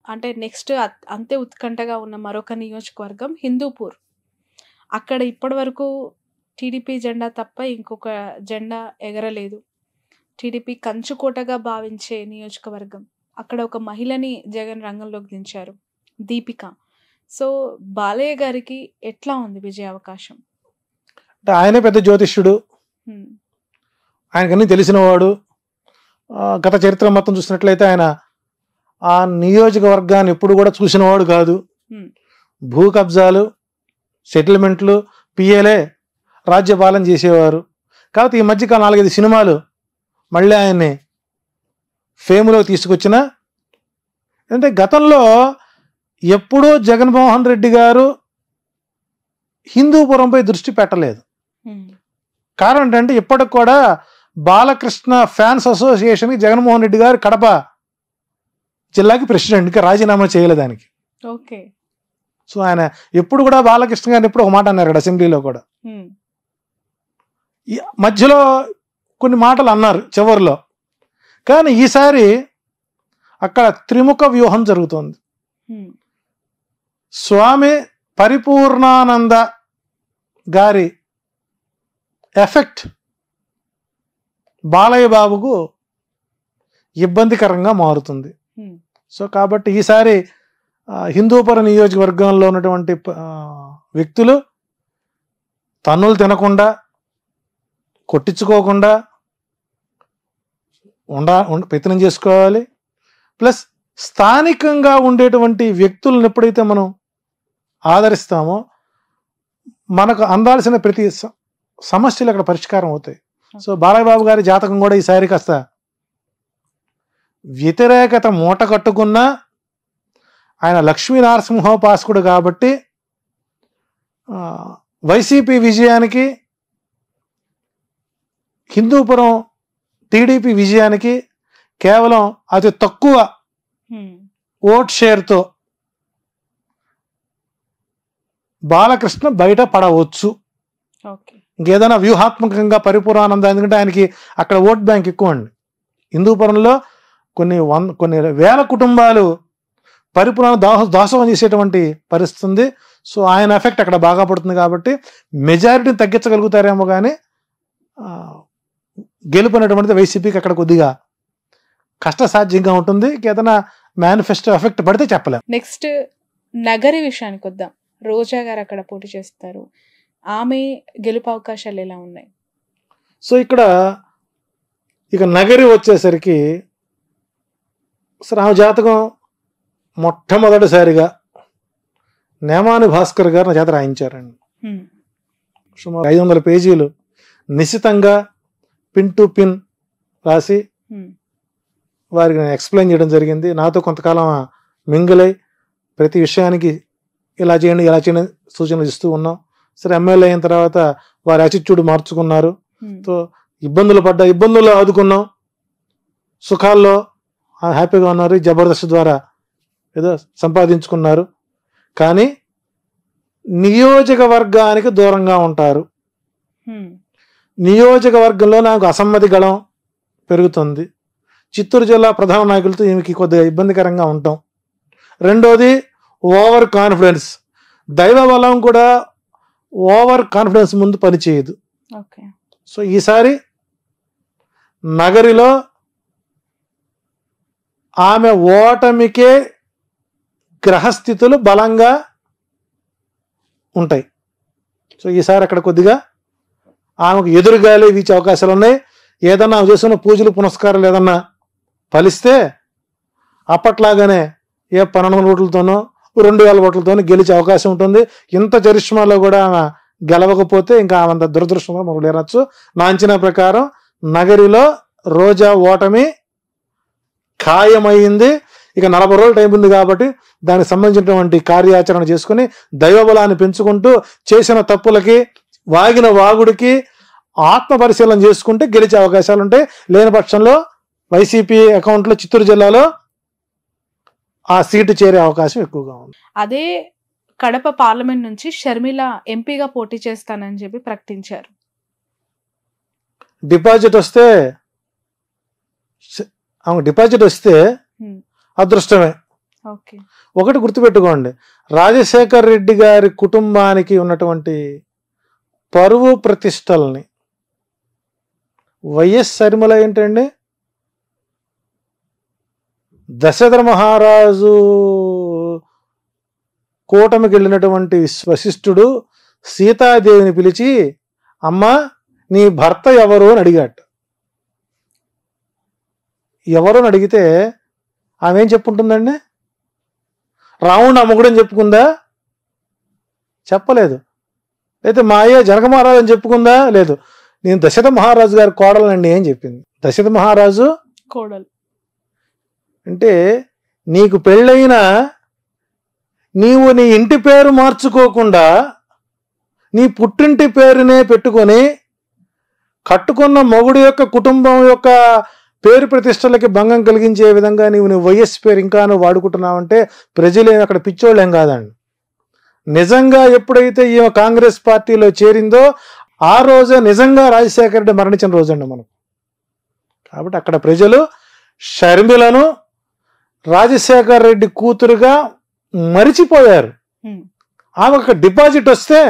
అంటే నెక్స్ట్ అత్ అంతే ఉత్కంఠగా ఉన్న మరొక నియోజకవర్గం హిందూపూర్. అక్కడ ఇప్పటివరకు టీడీపీ జెండా తప్ప ఇంకొక జెండా ఎగరలేదు. టీడీపీ కంచుకోటగా భావించే నియోజకవర్గం. అక్కడ ఒక మహిళని జగన్ రంగంలోకి దించారు. దీపిక. సో, బాలయ్య గారికి ఎట్లా ఉంది విజయ అవకాశం? అంటే ఆయనే పెద్ద జ్యోతిష్యుడు. హ్మ్. ఆయనకన్నీ తెలిసినవాడు. ఆహ్, గత చరిత్ర మొత్తం చూసినట్లయితే ఆయన ఆ నియోజకవర్గాన్ని ఎప్పుడు కూడా చూసినవాడు కాదు. హ్మ్. భూ కబ్జాలు, సెటిల్మెంట్లు, పిఏలే రాజ్యపాలన చేసేవారు. కాకపోతే ఈ మధ్య కాలం 4, 5 సినిమాలు మళ్ళీ ఆయన్ని ఫేమ్‌లోకి తీసుకొచ్చిన అంటే గతంలో ఎప్పుడూ జగన్మోహన్ రెడ్డి గారు హిందూపురంపై దృష్టి పెట్టలేదు. హ్మ్. కారణం ఏంటంటే ఇప్పటికి కూడా బాలకృష్ణ ఫ్యాన్స్ అసోసియేషన్‌కి జగన్మోహన్ రెడ్డి గారు కడప జిల్లాకి ప్రెసిడెంట్. ఇంకా రాజీనామా చేయలేదు ఆయనకి. ఓకే. సో, ఆయన ఎప్పుడు కూడా బాలకృష్ణ గారిని ఎప్పుడు ఒక మాట అన్నారు ఇక్కడ అసెంబ్లీలో కూడా. హ్మ్. ఈ మధ్యలో కొన్ని మాటలు అన్నారు చివరిలో. కానీ ఈసారి అక్కడ త్రిముఖ వ్యూహం జరుగుతోంది. హ్మ్. స్వామి పరిపూర్ణానంద గారి ఎఫెక్ట్ బాలయ్య బాబుకు ఇబ్బందికరంగా మారుతుంది. హ్మ్. సో, కాబట్టి ఈసారి ఆహ్, హిందూపుర నియోజకవర్గంలో ఉన్నటువంటి ప ఆహ్, వ్యక్తులు తన్నులు తినకుండా, కొట్టించుకోకుండా ఉండా ఉండ పెత్తనం చేసుకోవాలి. ప్లస్ స్థానికంగా ఉండేటువంటి వ్యక్తులను ఎప్పుడైతే మనం ఆదరిస్తామో మనకు అందాల్సిన ప్రతి స సమస్యలు అక్కడ పరిష్కారం అవుతాయి. సో, బాలయ్య బాబు గారి జాతకం కూడా ఈసారి కాస్త వ్యతిరేకత మూట కట్టుకున్నా ఆయన లక్ష్మీ నరసింహోపాసకుడు కాబట్టి ఆహ్, వైసీపీ విజయానికి హిందూపురం టీడీపీ విజయానికి కేవలం అతి తక్కువ హ్మ్. ఓట్ షేర్‌తో బాలకృష్ణ బయట పడవచ్చు. ఓకే. ఇంకేదైనా వ్యూహాత్మకంగా పరిపూర్ణానంద ఎందుకంటే ఆయనకి అక్కడ ఓట్ బ్యాంక్ ఎక్కువండి. హిందూపురంలో కొన్ని వం కొన్ని వేల కుటుంబాలు పరిపూర్ణ దాహ దాసోహం చేసేటువంటి పరిస్థితి ఉంది. సో, ఆయన ఎఫెక్ట్ అక్కడ బాగా పడుతుంది కాబట్టి మెజారిటీని తగ్గించగలుగుతారేమో గానీ ఆహ్, గెలుపు అనేటువంటిది వైసీపీకి అక్కడ కొద్దిగా కష్టసాధ్యంగా ఉంటుంది. ఇంకేదైనా మేనిఫెస్టో ఎఫెక్ట్ పడితే చెప్పలేం. నెక్స్ట్ నగరి విషయానికొద్దాం. రోజా గారు అక్కడ పోటీ చేస్తారు. ఆమె గెలుపు అవకాశాలు ఎలా ఉన్నాయి? సో, ఇక్కడ ఇక నగరి వచ్చేసరికి అసలు ఆమె జాతకం మొట్టమొదటిసారిగా నేమాని భాస్కర్ గారు నా చేత రాయించారండి. హ్మ్. సుమారు 500 పేజీలు నిశితంగా పిన్ టు పిన్ రాసి హ్మ్. వారికి నేను ఎక్స్‌ప్లెయిన్ చేయడం జరిగింది. నాతో కొంతకాలం మింగిలై ప్రతి విషయానికి ఇలా చేయండి, ఇలా చేయండి సూచనలు ఇస్తూ ఉన్నాం. సరే ఎమ్మెల్యే అయిన తర్వాత వారి యాటిట్యూడ్ మార్చుకున్నారు. హ్మ్. సో, ఇబ్బందులు పడ్డ ఇబ్బందుల్లో ఆదుకున్నాం. సుఖాల్లో ఆహ్, హ్యాపీగా ఉన్నారు. ఈ జబర్దస్త్ ద్వారా ఏదో సంపాదించుకున్నారు. కానీ నియోజకవర్గానికి దూరంగా ఉంటారు. హ్మ్. నియోజకవర్గంలో నాకు అసమ్మతి గళం పెరుగుతుంది. చిత్తూరు జిల్లా ప్రధాన నాయకులతో ఈమెకి కొద్దిగా ఇబ్బందికరంగా ఉంటాం. రెండోది ఓవర్ కాన్ఫిడెన్స్. దైవ బలం కూడా ఓవర్ కాన్ఫిడెన్స్ ముందు పనిచేయదు. ఓకే. సో, ఈసారి నగరిలో ఆమె ఓటమికే గ్రహస్థితులు బలంగా ఉంటాయి. సో, ఈసారి అక్కడ కొద్దిగా ఆమెకు ఎదురుగాలి వీచే అవకాశాలు ఉన్నాయి. ఏదన్నా ఆమె చేస్తున్న పూజలు పునస్కారాలు ఏదన్నా ఫలిస్తే అప్పట్లాగానే ఏ 1200 ఓట్లతోనో, 2000 ఓట్లతోనో గెలిచే అవకాశం ఉంటుంది. ఇంత చరిష్మాలో కూడా ఆమె గెలవకపోతే ఇంకా ఆమంత దురదృష్టంగా మనం లేనొచ్చు. నా అంచనా ప్రకారం నగరిలో రోజా ఓటమి ఖాయమైంది. ఇక 40 రోజులు టైం ఉంది కాబట్టి దానికి సంబంధించినటువంటి కార్యాచరణ చేసుకొని దైవబలాన్ని పెంచుకుంటూ చేసిన తప్పులకి, వాగిన వాగుడికి ఆత్మ పరిశీలన చేసుకుంటే గెలిచే అవకాశాలు ఉంటాయి. లేని పక్షంలో వైసీపీ అకౌంట్‌లో చిత్తూరు జిల్లాలో ఆ సీటు చేరే అవకాశం ఎక్కువగా ఉంది. అదే కడప పార్లమెంట్ నుంచి షర్మిల ఎంపీగా పోటీ చేస్తానని చెప్పి ప్రకటించారు. డిపాజిట్ వస్తే స- ఆమెకు డిపాజిట్ వస్తే హ్మ్. అదృష్టమే. ఓకే ఒకటి గుర్తుపెట్టుకోండి రాజశేఖర్ రెడ్డి గారి కుటుంబానికి ఉన్నటువంటి పరువు ప్రతిష్టల్ని వైఎస్ సరిమల ఏంటండి దశరథ మహారాజు కూటమికి వెళ్ళినటువంటి వశిష్ఠుడు సీతాదేవిని పిలిచి అమ్మ నీ భర్త ఎవరు అని అడిగాట ఎవరు అని అడిగితే ఆమె ఏం చెప్పుంటుందండి రావణుడు అమ్మగుడని చెప్పుకుందా చెప్పలేదు అయితే మా అయ్య జనక మహారాజు అని చెప్పుకుందా లేదు నేను దశరథ మహారాజు గారి కోడలండి ఏం చెప్పింది దశరథ మహారాజు కోడలు అంటే నీకు పెళ్ళైన నీవు నీ ఇంటి పేరు మార్చుకోకుండా నీ పుట్టింటి పేరునే పెట్టుకొని కట్టుకున్న మొగుడు యొక్క కుటుంబం యొక్క పేరు ప్రతిష్టలకి భంగం కలిగించే విధంగా నీవు నీ వైఎస్ పేరు ఇంకా నువ్వు వాడుకుంటున్నావంటే ప్రజలేం అక్కడ పిచ్చోళ్ళేం కాదండి నిజంగా ఎప్పుడైతే ఈ కాంగ్రెస్ పార్టీలో చేరిందో ఆ రోజే నిజంగా రాజశేఖర రెడ్డి మరణించిన రోజండి మనం కాబట్టి అక్కడ ప్రజలు షర్మిలను రాజశేఖర్ రెడ్డి కూతురుగా మరిచిపోయారు ఉమ్, ఆమె ఒక డిపాజిట్ వస్తే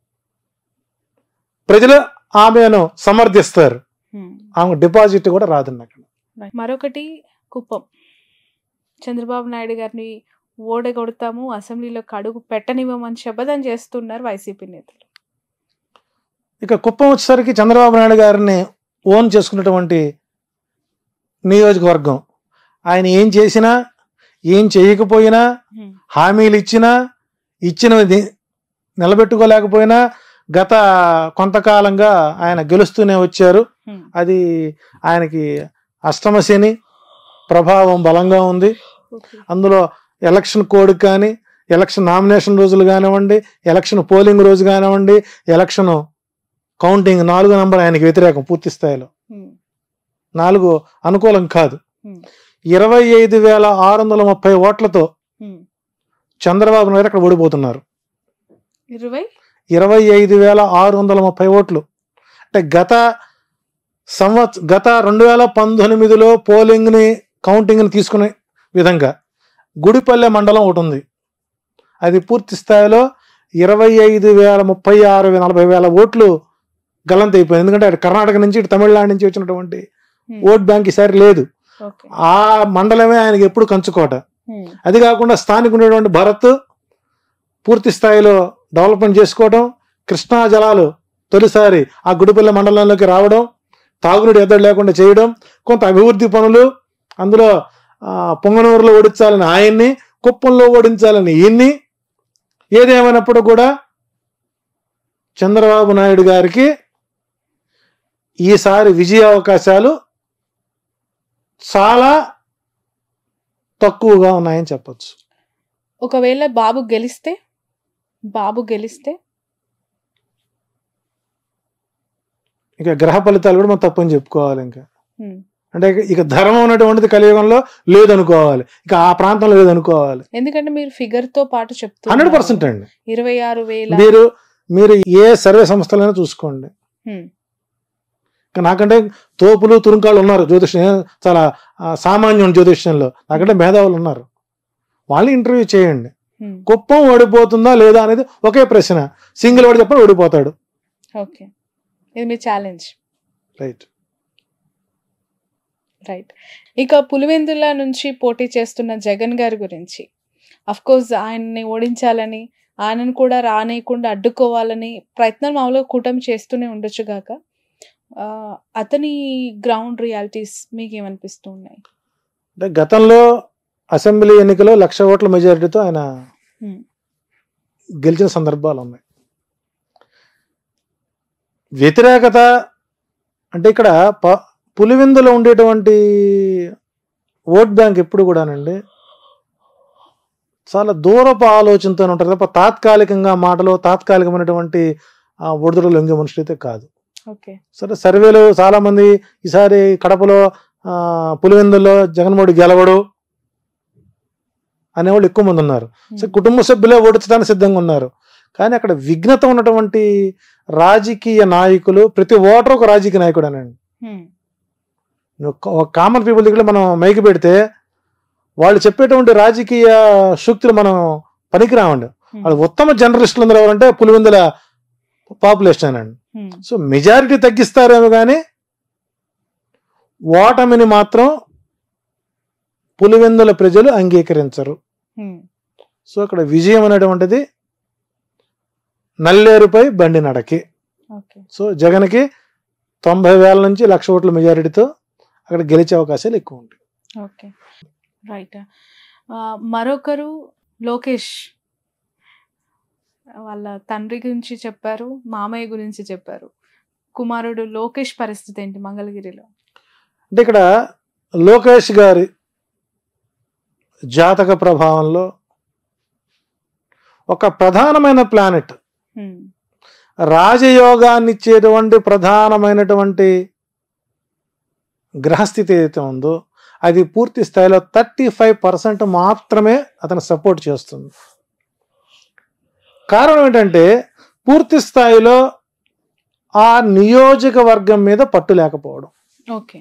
ప్రజలు ఆమెను సమర్థిస్తారు ఉమ్. ఆమె డిపాజిట్ కూడా రాదండి అక్కడ మరొకటి కుప్పం చంద్రబాబు నాయుడు గారిని ఓడగొడతాము అసెంబ్లీలో కడుగు పెట్టనివ్వమని శపథం చేస్తున్నారు వైసీపీ నేతలు ఇక కుప్పం వచ్చేసరికి చంద్రబాబు నాయుడు గారిని ఓన్ చేసుకున్నటువంటి నియోజకవర్గం ఆయన ఏం చేసినా ఏం చేయకపోయినా ఉమ్, హామీలు ఇచ్చినా ఇచ్చినది నిలబెట్టుకోలేకపోయినా గత కొంతకాలంగా ఆయన గెలుస్తూనే వచ్చారు ఉమ్, అది ఆయనకి అష్టమశని ప్రభావం బలంగా ఉంది ఓకే. అందులో ఎలక్షన్ కోడ్ కానీ ఎలక్షన్ నామినేషన్ రోజులు కానివ్వండి ఎలక్షన్ పోలింగ్ రోజు కానివ్వండి ఎలక్షన్ కౌంటింగ్ నాలుగో నంబర్ ఆయనకి వ్యతిరేకం పూర్తి స్థాయిలో ఉమ్, నాలుగు అనుకూలం కాదు ఉమ్, ఇరవై ఐదు వేల ఆరు వందల ముప్పై ఓట్లతో ఉమ్. చంద్రబాబు నాయుడు అక్కడ ఓడిపోతున్నారు ఇరవై ఇరవై ఐదు వేల ఆరు వందల ముప్పై ఓట్లు అంటే గత సంవత్స గత రెండు వేల పంతొమ్మిదిలో పోలింగ్ని కౌంటింగ్ని తీసుకునే విధంగా గుడిపల్లె మండలం ఒకటి ఉంది అది పూర్తి స్థాయిలో ఇరవై ఐదు వేల ముప్పై ఆరు నలభై వేల ఓట్లు గల్లంత అయిపోయింది ఎందుకంటే అటు కర్ణాటక నుంచి ఇటు తమిళనాడు నుంచి వచ్చినటువంటి ఉమ్, ఓట్ బ్యాంక్ ఈసారి లేదు ఓకే. ఆ మండలమే ఆయనకి ఎప్పుడు కంచుకోట ఉమ్, అది కాకుండా స్థానిక ఉన్నటువంటి భరత్ పూర్తి స్థాయిలో డెవలప్మెంట్ చేసుకోవడం కృష్ణా జలాలు తొలిసారి ఆ గుడిపల్లె మండలంలోకి రావడం తాగునీటి ఎద్దడి లేకుండా చేయడం కొంత అభివృద్ధి పనులు అందులో ఆ, పొంగనూరులో ఓడించాలని ఆయన్ని కుప్పంలో ఓడించాలని ఈయన్ని ఏదేమైనప్పుడు కూడా చంద్రబాబు నాయుడు గారికి ఈసారి విజయ అవకాశాలు చాలా తక్కువగా ఉన్నాయని చెప్పొచ్చు ఒకవేళ బాబు గెలిస్తే బాబు గెలిస్తే ఇక గ్రహ ఫలితాలు కూడా మనం తప్పని చెప్పుకోవాలి ఇంకా ఉమ్, అంటే ఇక- ఇక ధర్మం ఉన్నటువంటిది కలియుగంలో లేదనుకోవాలి ఇక ఆ ప్రాంతంలో లేదనుకోవాలి ఎందుకంటే మీరు ఫిగర్ తో పాటు చెప్తూ హండ్రెడ్ పర్సెంట్ అండి ఇరవై ఆరు వేల మీరు మీరు ఏ సర్వే సంస్థలైనా చూసుకోండి ఉమ్, ఇక నాకంటే తోపులు తురుంకాళ్ళు ఉన్నారు జ్యోతిష్యం చాలా ఆ, సామాన్యం జ్యోతిష్యంలో నాకంటే మేధావులు ఉన్నారు వాళ్ళని ఇంటర్వ్యూ చేయండి ఉమ్, కుప్పం ఓడిపోతుందా లేదా అనేది ఒకే ప్రశ్న సింగిల్ వాడు చెప్పి ఓడిపోతాడు ఓకే ఇది మీ ఛాలెంజ్ రైట్ రైట్ ఇక పులివెందుల నుంచి పోటీ చేస్తున్న జగన్ గారి గురించి అఫ్ కోర్స్ ఆయన్ని ఓడించాలని ఆయనను కూడా రానేయకుండా అడ్డుకోవాలని ప్రయత్నం మామూలుగా కూటమి చేస్తూనే ఉండొచ్చు గాక ఆ, అతని గ్రౌండ్ రియాలిటీస్ మీకు ఏమనిపిస్తూ ఉన్నాయి అంటే గతంలో అసెంబ్లీ ఎన్నికలో లక్ష ఓట్ల మెజారిటీతో ఆయన Hmm. గెలిచిన సందర్భాలు ఉన్నాయి వ్యతిరేకత అంటే ఇక్కడ ప పులివెందులో ఉండేటువంటి ఓట్ బ్యాంక్ ఎప్పుడు కూడానండి చాలా దూరపు ఆలోచనతో ఉంటారు తప్ప తాత్కాలికంగా మాటలో తాత్కాలికమైనటువంటి ఆ, ఒడిదుడులు లొంగే మనుషులు అయితే కాదు ఓకే సరే సర్వేలు చాలా మంది ఈసారి కడపలో ఆ, పులివెందుల్లో జగన్మోహన్ గెలవడు అనేవాళ్ళు ఎక్కువ మంది ఉన్నారు సో కుటుంబ సభ్యులే ఓడించడానికి సిద్ధంగా ఉన్నారు కానీ అక్కడ విఘ్నత ఉన్నటువంటి రాజకీయ నాయకులు ప్రతి ఓటర్ ఒక రాజకీయ నాయకుడు అనండి Hmm. నువ్వు ఒక కామన్ పీపుల్ దగ్గర మనం మైకి పెడితే వాళ్ళు చెప్పేటువంటి రాజకీయ శక్తులు మనం పనికిరామండి హ్మ్. వాళ్ళు ఉత్తమ జర్నలిస్టులు అందరూ ఎవరంటే పులివెందుల పాపులేషన్ అండి హ్మ్. సో మెజారిటీ తగ్గిస్తారేమో కానీ ఓటమిని మాత్రం పులివెందుల ప్రజలు అంగీకరించరు హ్మ్. సో అక్కడ విజయం అనేటువంటిది నల్లేరుపై బండి నడకి ఓకే సో జగన్కి తొంభై వేల నుంచి లక్ష ఓట్ల మెజారిటీతో అక్కడ గెలిచే అవకాశాలు ఎక్కువ ఉంటాయి ఓకే రైట్ మరొకరు లోకేష్ వాళ్ళ తండ్రి గురించి చెప్పారు మామయ్య గురించి చెప్పారు కుమారుడు లోకేష్ పరిస్థితి ఏంటి మంగళగిరిలో అంటే ఇక్కడ లోకేష్ గారి జాతక ప్రభావంలో ఒక ప్రధానమైన ప్లానెట్ హ్మ్. రాజయోగాన్ని ఇచ్చేటువంటి ప్రధానమైనటువంటి గ్రహస్థితి ఏదైతే ఉందో అది పూర్తి స్థాయిలో థర్టీ ఫైవ్ పర్సెంట్ మాత్రమే అతను సపోర్ట్ చేస్తుంది కారణం ఏంటంటే పూర్తి స్థాయిలో ఆ నియోజకవర్గం మీద పట్టు లేకపోవడం ఓకే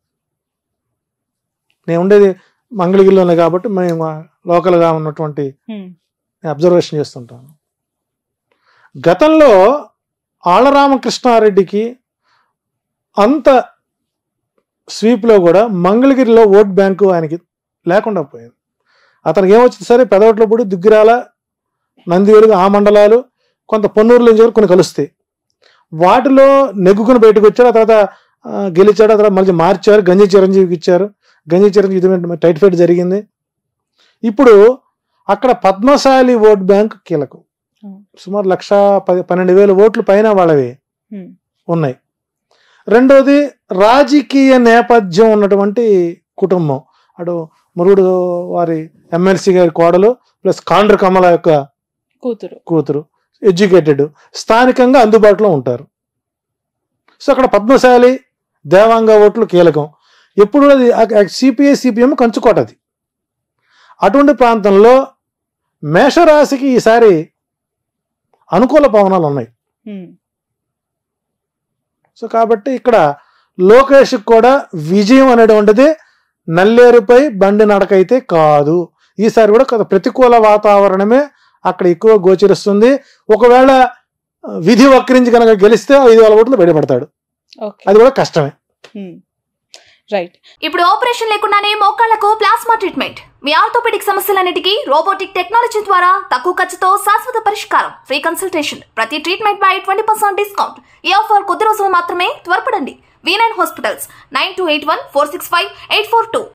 నేను ఉండేది మంగళగిరిలోనే కాబట్టి మేము లోకల్గా ఉన్నటువంటి హ్మ్. అబ్జర్వేషన్ చేస్తుంటాను గతంలో ఆళ్ళరామకృష్ణారెడ్డికి అంత స్వీప్లో కూడా మంగళగిరిలో ఓట్ బ్యాంకు ఆయనకి లేకుండా పోయింది అతనికి ఏమొచ్చింది సరే పెదవట్లపూడి దుగ్గిరాల నందివేలు ఆ మండలాలు కొంత పొన్నూరులో నుంచి కొన్ని కలుస్తాయి వాటిలో నెగ్గుకుని బయటకు వచ్చాడు ఆ తర్వాత ఆ, గెలిచాడు ఆ తర్వాత మళ్ళీ మార్చారు గంజి చిరంజీవికి ఇచ్చారు గంజి చిరంజీవి ఇది టైట్ ఫైట్ జరిగింది ఇప్పుడు అక్కడ పద్మశాలి ఓట్ బ్యాంక్ కీలకం Hmm. సుమారు లక్ష పది పన్నెండు వేల ఓట్లు పైన వాళ్ళవి హ్మ్. ఉన్నాయి రెండోది రాజకీయ నేపథ్యం ఉన్నటువంటి కుటుంబం అటు మురుగుడు వారి ఎమ్మెల్సీ గారి కోడలు ప్లస్ కాండ్ర కమల యొక్క కూతురు కూతురు ఎడ్యుకేటెడ్ స్థానికంగా అందుబాటులో ఉంటారు సో అక్కడ పద్మశాలి దేవాంగ ఓట్లు కీలకం ఎప్పుడు అది సిపిఐ సిపిఎం కంచుకోట అది అటువంటి ప్రాంతంలో మేషరాశికి ఈసారి అనుకూల పవనాలు ఉన్నాయి హ్మ్. సో కాబట్టి ఇక్కడ లోకేష్ కూడా విజయం అనేటువంటిది నల్లేరుపై బండి నడకైతే కాదు ఈసారి కూడా కొంత ప్రతికూల వాతావరణమే అక్కడ ఎక్కువ గోచరిస్తుంది ఒకవేళ ఆ, విధి వక్రించి కనుక గెలిస్తే ఐదు వేల ఓట్లు బయటపడతాడు ఓకే అది కూడా కష్టమే హ్మ్. రైట్ ఇప్పుడు ఆపరేషన్ లేకుండానే మోకాళ్లకు ప్లాస్మా ట్రీట్మెంట్ మీ ఆర్థోపెడిక్ సమస్యలన్నిటికీ రోబోటిక్ టెక్నాలజీ ద్వారా తక్కువ ఖర్చుతో శాశ్వత పరిష్కారం ఫ్రీ కన్సల్టేషన్ ప్రతి ట్రీట్మెంట్ పై ట్వంటీ పర్సెంట్ డిస్కౌంట్ ఈ ఆఫర్ కొద్ది రోజులు మాత్రమే త్వరపడండి V nine hospitals nine two eight one four six five eight four two